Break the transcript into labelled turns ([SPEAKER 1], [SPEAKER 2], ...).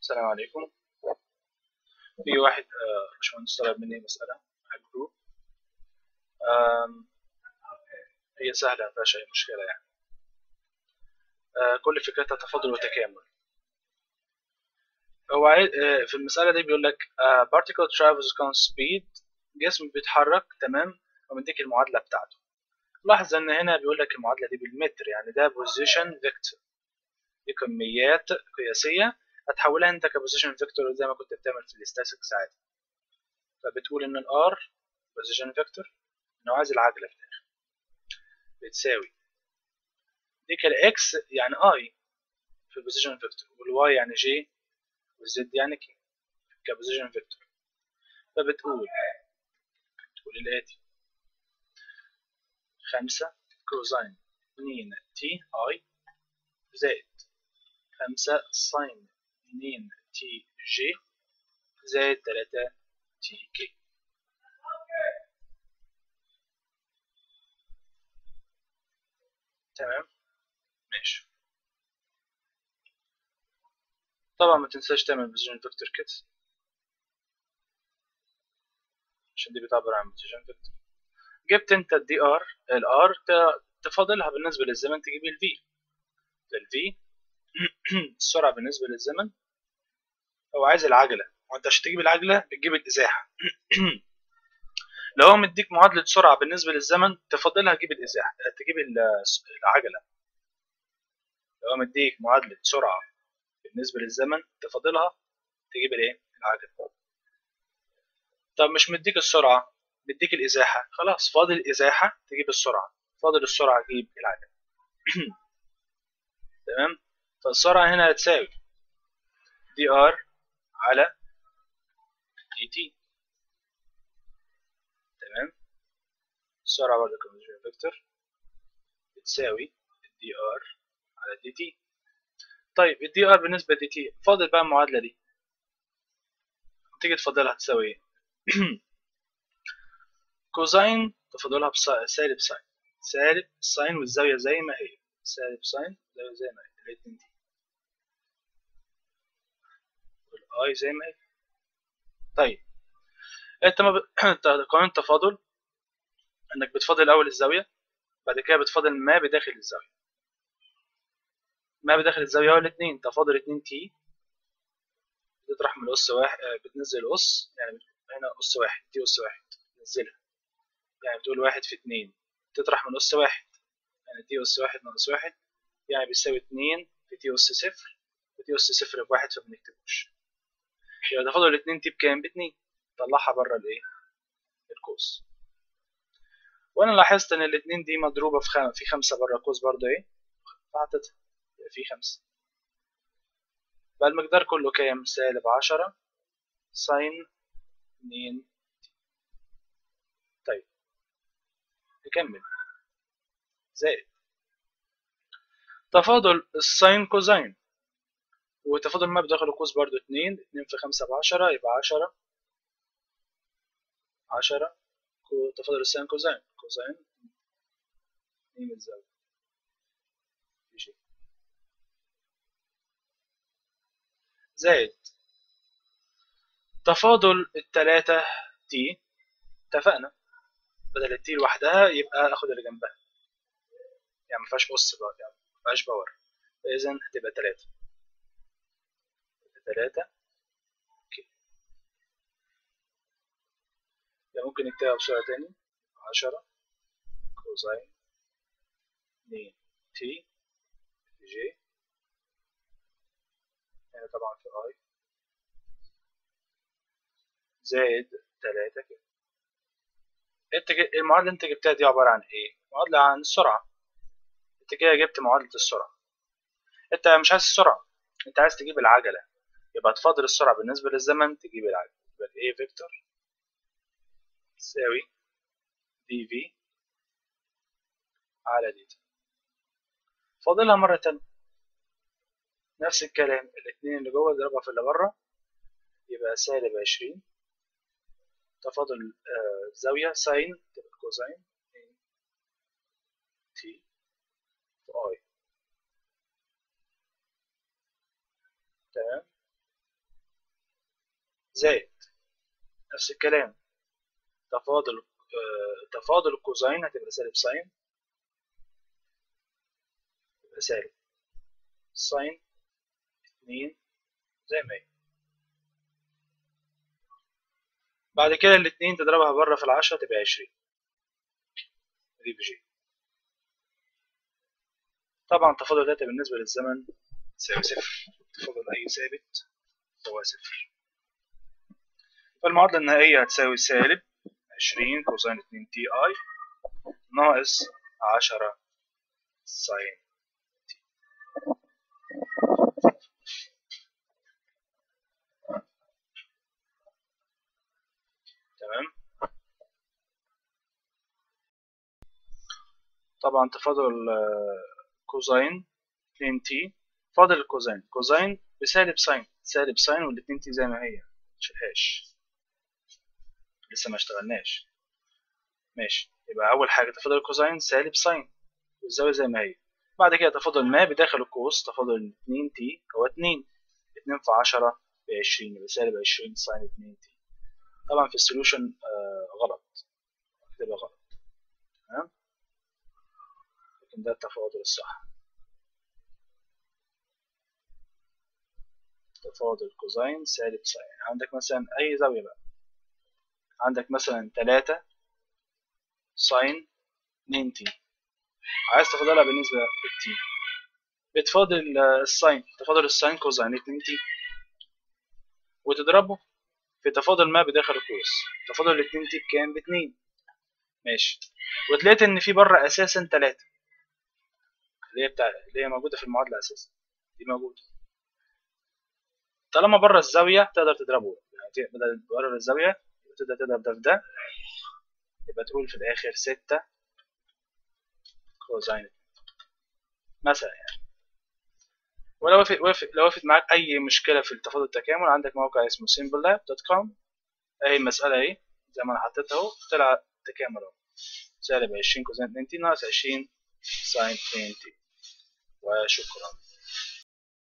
[SPEAKER 1] السلام عليكم في واحد آه، باشمهندس طلب مني مسألة على الجروب آم، هي سهلة مفيهاش أي مشكلة يعني آه، كل فكرتها تفاضل وتكامل هو عاي- آه، في المسألة دي بيقول لك آه، particle travels constant speed جسم بيتحرك تمام ومديك المعادلة بتاعته لاحظ ان هنا بيقول لك المعادلة دي بالمتر يعني ده position vector دي كميات قياسية هتحولها انت كبوزيشن فيكتور زي ما كنت بتعمل في الاستاتيكس عادي فبتقول ان الار بوزيشن فيكتور انه عايز العجلة في الاخر بتساوي دي الاكس يعني اي في البوزيشن فيكتور والواي يعني جي والزد يعني كي كبوزيشن فيكتور فبتقول بتقول الاتي خمسة كوزين اتنين تي اي زائد خمسة ساين اتنين تي جي زائد تلاتة تي كي تمام ماشي طبعا ما تنساش تعمل بوزيشن فيكتور كده عشان دي بتعبر عن بوزيشن فيكتور جبت انت الدي ار الار تفاضلها بالنسبه للزمن تجيب الفي الفي السرعه بالنسبه للزمن هو عايز العجله وانت عشان تجيب العجله بتجيب الازاحه لو هو مديك معادله سرعه بالنسبه للزمن تفاضلها تجيب الازاحه تجيب ال- العجله لو هو مديك معادله سرعه بالنسبه للزمن تفاضلها تجيب الايه العجله طب مش مديك السرعه مديك الازاحه خلاص فاضل الازاحه تجيب السرعه فاضل السرعه تجيب العجله تمام فالسرعه هنا هتساوي دي ار على دي تي تمام السرعه برضه كونجوجين فيكتور بتساوي دي ار على دي تي طيب الدي ار بالنسبه لدي تي فاضل بقى المعادله دي تيجي تفضلها تساوي ايه كوزين تفضلها بسالب ساين سالب ساين والزاويه زي ما هي سالب ساين زاويه زي ما هي الاتنين دي والاي زي ما هي طيب انت ما ب... قانون التفاضل انك بتفاضل اول الزاويه بعد كده بتفاضل ما بداخل الزاويه ما بداخل الزاويه هو الاثنين تفاضل 2 تي بتطرح من الاس واحد آه، بتنزل الاس يعني هنا اس واحد تي اس واحد تنزلها يعني بتقول واحد في اتنين تطرح من اس واحد يعني تي اس واحد ناقص واحد يعني بيساوي اتنين في تي اس صفر وتي اس صفر بواحد فبنكتبوش يبقى تفاضل الاتنين تي بكام باتنين طلعها بره الايه القوس وانا لاحظت ان الاتنين دي مضروبه في خم... في خمسه بره القوس برضه ايه فحطيتها يبقى في خمسه بقى المقدار كله كام سالب عشرة ساين اتنين طيب نكمل زائد تفاضل الساين كوزين وتفاضل ما بداخل القوس برضو اتنين اتنين في خمسة بعشرة يبقى عشرة عشرة كو- تفاضل الساين كوزين كوزين اتنين الزاوية في شيء زائد تفاضل التلاتة تي اتفقنا بدل التي لوحدها يبقى اخد اللي جنبها يعني مفيهاش اس بقى يعني مفيهاش باور فاذا هتبقى تلاتة تلاتة اوكي يعني ممكن نكتبها بصورة تاني عشرة كوزين اتنين تي في جي هنا طبعا في اي زائد تلاتة كده انت ج- المعادلة اللي انت جبتها دي عبارة عن ايه؟ معادلة عن السرعة انت كده جبت معادلة السرعة انت مش عايز السرعة انت عايز تجيب العجلة يبقى تفاضل السرعة بالنسبة للزمن تجيب العجلة يبقى ايه فيكتور تساوي دي في على دي تي فاضلها مرة تانية نفس الكلام الاتنين اللي جوه اضربها في اللي بره يبقى سالب عشرين تفاضل آه، زاوية ساين تبقى كوزين تي في اي تمام زائد نفس الكلام تفاضل آه، تفاضل الكوزين هتبقى سالب ساين يبقى سالب ساين اتنين زي ما هي بعد كده الاتنين تضربها بره في العشرة تبقى عشرين دي بجي طبعا تفاضل داتا بالنسبة للزمن تساوي صفر تفاضل أي ثابت هو صفر فالمعادلة النهائية هتساوي سالب عشرين كوساين اتنين تي اي ناقص عشرة ساين تي تمام طبعا تفاضل كوزين 2 تي فاضل الكوزين كوزين بسالب ساين سالب ساين والاتنين تي زي ما هي متشيلهاش لسه ما اشتغلناش ماشي يبقى اول حاجه تفاضل الكوزين سالب ساين والزاويه زي ما هي بعد كده تفاضل ما بداخل القوس تفاضل 2 تي هو 2 2 في 10 ب 20 يبقى سالب 20 ساين 2 تي طبعا في السوليوشن آه غلط هتبقى غلط تمام لكن ده التفاضل الصح تفاضل كوزين سالب ساين عندك مثلا أي زاوية بقى عندك مثلا تلاتة ساين اتنين تي عايز تفاضلها بالنسبة للتي بتفاضل الساين تفاضل الساين كوزين اتنين تي وتضربه في تفاضل ما بداخل القوس تفاضل الاتنين تي بكام باتنين ماشي وتلاقيت ان في بره اساسا تلاتة اللي هي بتاع اللي هي موجودة في المعادلة اساسا دي موجودة طالما بره الزاوية تقدر تضربه يعني بدل بره الزاوية تقدر تضرب ده في ده يبقى تقول في الآخر ستة كوزين مثلا يعني ولو وافق وافق لو وافق معاك أي مشكلة في التفاضل التكامل عندك موقع اسمه simplelab.com أهي المسألة أهي زي ما أنا حطيتها أهو طلع تكامل أهو سالب عشرين كوزين اتنين تي ناقص عشرين ساين اتنين تي وشكرا